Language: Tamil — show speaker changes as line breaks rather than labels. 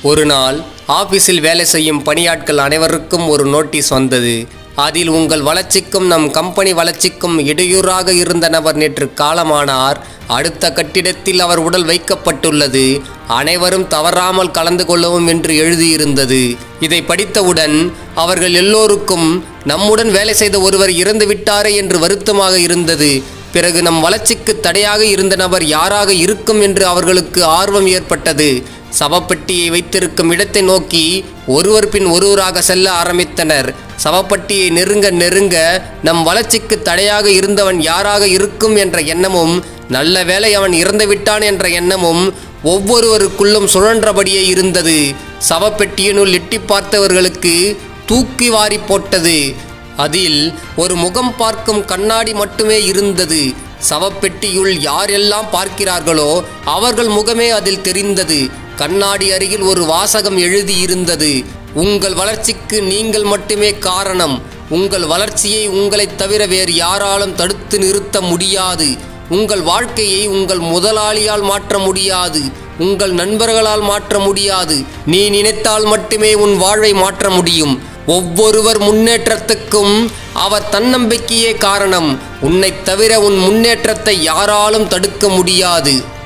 ஒரு நாள் ஆபீஸில் வேலை செய்யும் பணியாட்கள் அனைவருக்கும் ஒரு நோட்டீஸ் வந்தது அதில் உங்கள் வளர்ச்சிக்கும் நம் கம்பெனி வளர்ச்சிக்கும் இடையூறாக இருந்த நபர் நேற்று காலமானார் அடுத்த கட்டிடத்தில் அவர் உடல் வைக்கப்பட்டுள்ளது அனைவரும் தவறாமல் கலந்து கொள்ளவும் என்று எழுதியிருந்தது இதை படித்தவுடன் அவர்கள் எல்லோருக்கும் நம்முடன் வேலை செய்த ஒருவர் இறந்து விட்டாரே என்று வருத்தமாக இருந்தது பிறகு நம் வளர்ச்சிக்கு தடையாக இருந்த நபர் யாராக இருக்கும் என்று அவர்களுக்கு ஆர்வம் ஏற்பட்டது சவப்பெட்டியை வைத்திருக்கும் இடத்தை நோக்கி ஒருவர் பின் ஒருவராக செல்ல ஆரம்பித்தனர் சவப்பெட்டியை நெருங்க நெருங்க நம் வளர்ச்சிக்கு தடையாக இருந்தவன் யாராக இருக்கும் என்ற எண்ணமும் நல்ல வேளை அவன் இறந்து விட்டான் என்ற எண்ணமும் ஒவ்வொருவருக்குள்ளும் சுழன்றபடியே இருந்தது சவப்பெட்டியினுள் எட்டி பார்த்தவர்களுக்கு தூக்கி வாரி போட்டது அதில் ஒரு முகம் பார்க்கும் கண்ணாடி மட்டுமே இருந்தது சவப்பெட்டியுள் யாரெல்லாம் பார்க்கிறார்களோ அவர்கள் முகமே அதில் தெரிந்தது கண்ணாடி அருகில் ஒரு வாசகம் எழுதியிருந்தது உங்கள் வளர்ச்சிக்கு நீங்கள் மட்டுமே காரணம் உங்கள் வளர்ச்சியை உங்களைத் தவிர வேறு யாராலும் தடுத்து நிறுத்த முடியாது உங்கள் வாழ்க்கையை உங்கள் முதலாளியால் மாற்ற முடியாது உங்கள் நண்பர்களால் மாற்ற முடியாது நீ நினைத்தால் மட்டுமே உன் வாழ்வை மாற்ற முடியும் ஒவ்வொருவர் முன்னேற்றத்துக்கும் அவர் தன்னம்பிக்கையே காரணம் உன்னைத் தவிர உன் முன்னேற்றத்தை யாராலும் தடுக்க முடியாது